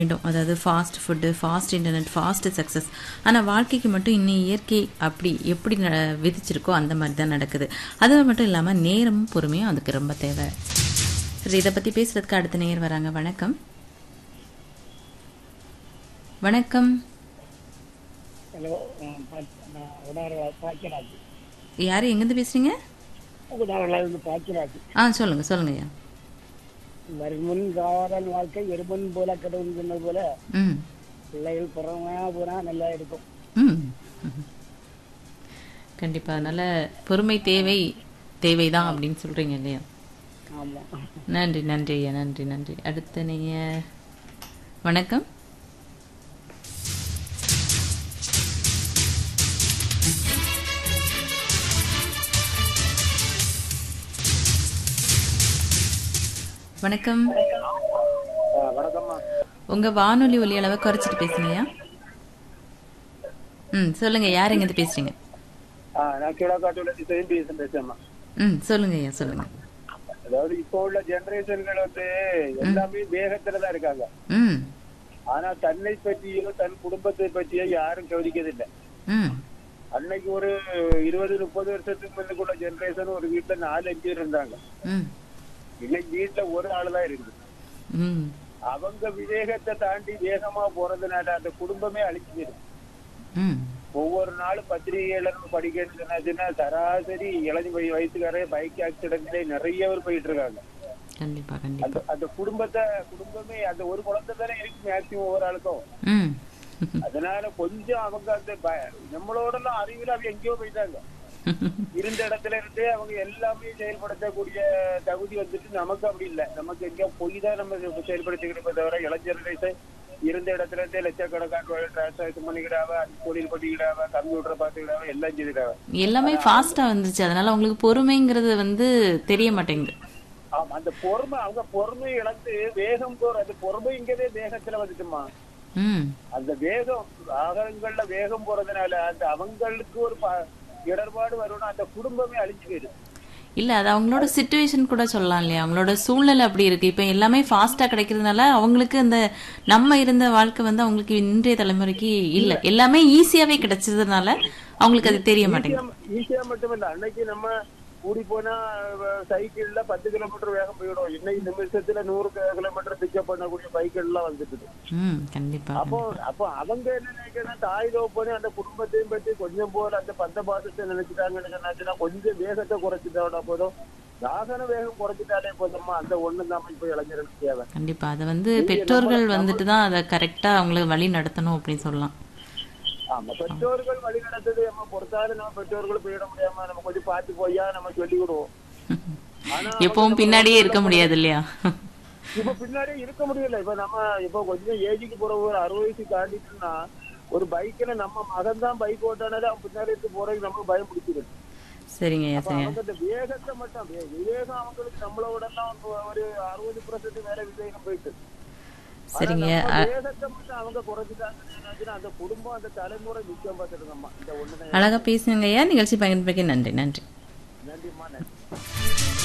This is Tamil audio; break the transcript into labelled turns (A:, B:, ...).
A: வேண்டும் அதாவது fast food fast internet fast success ஆனால் வாழ்க்கைக்கு மட்டும் இன்னும் இயற்கை அப்படி எப்படி ந- விதிச்சிருக்கோ அந்த மாதிரி தான் நடக்குது அது மட்டும் இல்லாமல் நேரமும் பொறுமையும் அதுக்கு ரொம்ப தேவை சரி இதை பற்றி பேசுறதுக்கு அடுத்த நேர் வராங்க வணக்கம் வணக்கம்
B: ஹலோ நான் உடார பாக்கியராஜ்
A: யார் எங்கேருந்து பேசுறீங்க
B: உடாரிலிருந்து பாக்கியராஜ்
A: ஆ சொல்லுங்க சொல்லுங்க ஐயா
B: வருமுன் காவலன் வாழ்க்கை எருமன் போல கடவுள் சொன்னது போல
A: ம்
B: பிள்ளைகள் பிறமையா போனா நல்லா இருக்கும்
A: ம் ம். கண்டிப்பா நல்ல பொறுமை தேவை தேவைதான் அப்படின்னு சொல்றீங்க இல்லையா
B: ஆமா
A: நன்றி நன்றி ஐயா நன்றி நன்றி அடுத்து நீங்க வணக்கம் வணக்கம்
B: வணக்கம்மா
A: உங்க வானொலி ஒலி அளவை குறைச்சிட்டு பேசுங்கய்யா ம் சொல்லுங்க யார் எங்கிருந்து பேசுறீங்க
B: நான் கீழக்காட்டுல டிசைன் பேசுறேன் பேசுறேம்மா
A: ம் சொல்லுங்க ஐயா சொல்லுங்க
B: அதாவது இப்போ உள்ள ஜெனரேஷன்கள் வந்து எல்லாமே வேகத்துல தான் இருக்காங்க
A: ம்
B: ஆனா தன்னை பற்றியோ தன் குடும்பத்தை பற்றியோ யாரும் கவனிக்கிறதில்லை
A: ம்
B: அன்னைக்கு ஒரு இருபது முப்பது வருஷத்துக்கு முன்னுக்குள்ள ஜெனரேஷன் ஒரு வீட்டுல நாலு அஞ்சு பேர் இருந்தாங்க
A: ம்
B: இன்னைக்கு வீட்டுல ஒரு ஆளு தான் இருக்குது
A: ம்
B: அவங்க விவேகத்தை தாண்டி வேகமா போறதுனால அந்த குடும்பமே அழிச்சுக்கிது
A: ம்
B: ஒவ்வொரு நாளும் பத்திரிகையில நம்ம படிக்கணும்னு சொன்னாச்சுன்னா சராசரி இளஞ்சி வய- வயசுக்காரே பைக் ஆக்சிடென்ட்ல நிறைய பேர் போயிட்டு இருக்காங்க
A: கண்டிப்பா
B: அந்த
A: கண்டிப்பா
B: அந்த குடும்பத்தை குடும்பமே அந்த ஒரு குழந்தை தானே இருக்கு மேக்சிமம் ஒவ்வொரு ஆளுக்கும்
A: ம்
B: அதனால கொஞ்சம் அவங்க அந்த ப- நம்மளோட எல்லாம் அறிவில் அவங்க எங்கேயோ போயிட்டாங்க இருந்த இடத்துல இருந்தே அவங்க எல்லாமே செயல்படுத்தக்கூடிய தகுதி வந்துட்டு நமக்கு அப்படி இல்லை நமக்கு எங்கேயோ போய் தான் நம்ம இப்ப செயல்படுத்திக்கிட்டு தவிர இளைஞர்கள் இருந்த இடத்துல இருந்தே லட்சக்கணக்கான டிரான்சாக்ஷன் பண்ணிக்கிடாவ தொழில் பண்ணிக்கிடாவ கம்ப்யூட்டரை பார்த்துக்கிடாவ எல்லாம் செய்துக்கிடாவ
A: எல்லாமே ஃபாஸ்டா வந்துருச்சு அதனால உங்களுக்கு பொறுமைங்கிறது வந்து தெரிய மாட்டேங்குது
B: ஆமா அந்த பொறுமை அவங்க பொறுமை இழந்து வேகம் போற அந்த பொறுமைங்கிறதே வேகத்துல வந்துட்டுமா
A: ம்
B: அந்த வேகம் வாகனங்கள்ல வேகம் போறதுனால அந்த அவங்களுக்கு ஒரு ப- இடர்பாடு வரும்னா அந்த குடும்பமே அழிஞ்சு போயிடும்
A: இல்ல அது அவங்களோட சுச்சுவேஷன் கூட சொல்லலாம் இல்லையா அவங்களோட சூழ்நிலை அப்படி இருக்கு இப்ப எல்லாமே ஃபாஸ்டா கிடைக்கிறதுனால அவங்களுக்கு அந்த நம்ம இருந்த வாழ்க்கை வந்து அவங்களுக்கு இன்றைய தலைமுறைக்கு இல்ல எல்லாமே ஈஸியாவே கிடைச்சதுனால அவங்களுக்கு அது தெரிய மாட்டேங்குது
B: ஈஸியா மட்டும் இல்ல அன்னைக்கு நம்ம கூடி போனா அஹ், சைக்கிள்ல பத்து கிலோமீட்டர் வேகம் போயிடும் இன்னைக்கு நிமிஷத்துல நூறு கிலோமீட்டர் பிக்கப் பண்ணக்கூடிய சைக்கிள் எல்லாம் வந்துட்டு
A: ம் கண்டிப்பா
B: அப்போ அப்போ அவங்க என்ன நினைக்கிறேன் தாய் தோப்பனே அந்த குடும்பத்தையும் பற்றி கொஞ்சம் போல அந்த பந்த பாசத்தை நினைச்சிட்டாங்கன்னு சொன்னாச்சுன்னா கொஞ்சம் வேகத்தை குறைச்சிட்டா போதும் வாகன வேகம் குறைச்சிட்டாலே போதும்மா அந்த ஒண்ணு தான் இப்ப இளைஞர்களுக்கு தேவை
A: கண்டிப்பா அதை வந்து பெற்றோர்கள் வந்துட்டு தான் அதை கரெக்டா அவங்களை வழி நடத்தணும் அப்படின்னு சொல்லலாம்
B: ஆமா பெற்றோர்கள் வழி நடத்தது நம்ம பொறுத்தாலும் நம்ம பெற்றோர்கள் போயிட முடியாம நம்ம கொஞ்சம் பார்த்து போயா நம்ம சொல்லி விடுவோம் ஆனா
A: எப்பவும் பின்னாடியே இருக்க முடியாது இல்லையா
B: இப்ப பின்னாடியே இருக்க முடியல இப்ப நம்ம இப்ப கொஞ்சம் ஏஜுக்கு போற ஒரு அறுபது வயசு தாண்டிட்டுன்னா ஒரு பைக்ல நம்ம மகன் தான் பைக் ஓட்டானாலே அவன் பின்னாடி இருந்து போறதுக்கு நம்ம பயம் பிடிச்சிருக்கு
A: சரிங்க ஐயா
B: அப்ப
A: சரிங்க
B: அவங்க அந்த வேகத்தை மட்டும் வே- விவேகம் அவங்களுக்கு நம்மளோட எல்லாம் ஒரு- ஒரு அறுபது பர்சன்ட் வேற விவேகம் போயிட்டு ஆனா
A: சரிங்க
B: நம்ம
A: அ-
B: வேகத்தை மட்டும் அவங்க குறைச்சிட்டாங்கன்னா அந்த குடும்பம் அந்த தலைமுறை நிச்சயம் பார்த்துருக்கம்மா இந்த ஒண்ணுதான்
A: அழகா பேசுங்க ஐயா நிகழ்ச்சி பகிர்ந்தமைக்கு நன்றி நன்றி
B: நன்றிம்மா நன்றி